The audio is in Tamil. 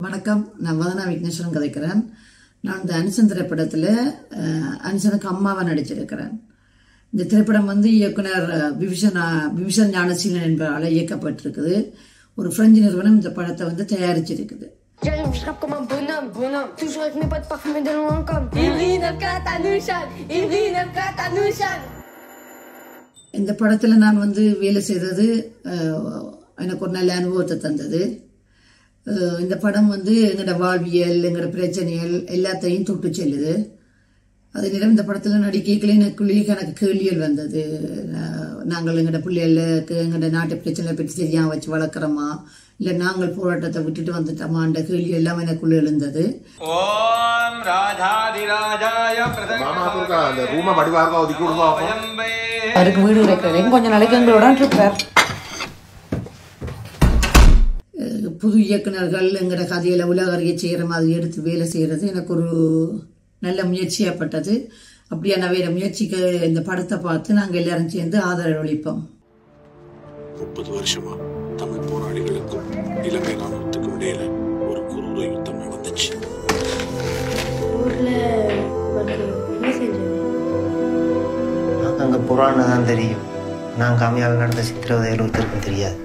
வணக்கம் நான் வதனா விக்னேஸ்வரன் கதைக்கிறேன் நான் இந்த அனுசன் திரைப்படத்தில் அஹ், அனுசனுக்கு அம்மாவை நடிச்சிருக்கிறேன் இந்த திரைப்படம் வந்து இயக்குனர் அஹ், விபிஷன் அஹ், விபிஷன் ஞானசீலன் என்பவரால் இயக்கப்பட்டிருக்குது ஒரு பிரெஞ்சு நிறுவனம் இந்த படத்தை வந்து தயாரிச்சிருக்குது J'arrive, je rappe comme un bonhomme, bonhomme. Toujours avec mes potes parfumés de loin comme. Irina Katanushan, Irina Katanushan. இந்த படத்தில் நான் வந்து வேலை செய்தது அஹ், எனக்கு ஒரு நல்ல அனுபவத்தை தந்தது அஹ், இந்த படம் வந்து எங்களோட வாழ்வியல் எங்களோட பிரச்சனைகள் எல்லாத்தையும் தொட்டு செல்லுது அதே நேரம் இந்த படத்தில் நடிக்கைகளே எனக்குள்ளேயே எனக்கு கேள்விகள் வந்தது அஹ், நாங்கள் எங்களோட பிள்ளைகளுக்கு எங்களோட நாட்டு பிரச்சனை பற்றி தெரியாம வச்சு வளர்க்குறோமா இல்லை நாங்கள் போராட்டத்தை விட்டுட்டு வந்துட்டோமான்ற கேள்வி எல்லாம் எனக்குள்ள எழுந்தது ஓம் ராஜாதிராஜாய மாமாவுக்கு அந்த ரூமை வடிவாக ஒதுக்கி விடுவோம் அப்போ அவருக்கு வீடு கிடைக்கிறதையும் கொஞ்ச நாளைக்கு எங்களோட இருப்பார் அஹ் புது இயக்குனர்கள் எங்களோட கதையில உலக அறிய செய்கிற மாதிரி எடுத்து வேலை செய்கிறது எனக்கு ஒரு நல்ல முயற்சியாப்பட்டது அப்படியான வேற முயற்சிக்கு இந்த படத்தை பார்த்து நாங்கள் எல்லாரும் சேர்ந்து ஆதரவு அளிப்போம் முப்பது வருஷமா தமிழ் போராளிகளுக்கும் இலங்கை ராணுவத்துக்கும் இடையில ஒரு குரூர யுத்தம் நடந்துச்சு ஊர்ல உனக்கு என்ன செஞ்சேன் அங்கே புறான்னு தான் தெரியும் நான் காமியால் நடந்த சித்திரவதையில் ஒருத்தருக்கும் தெரியாது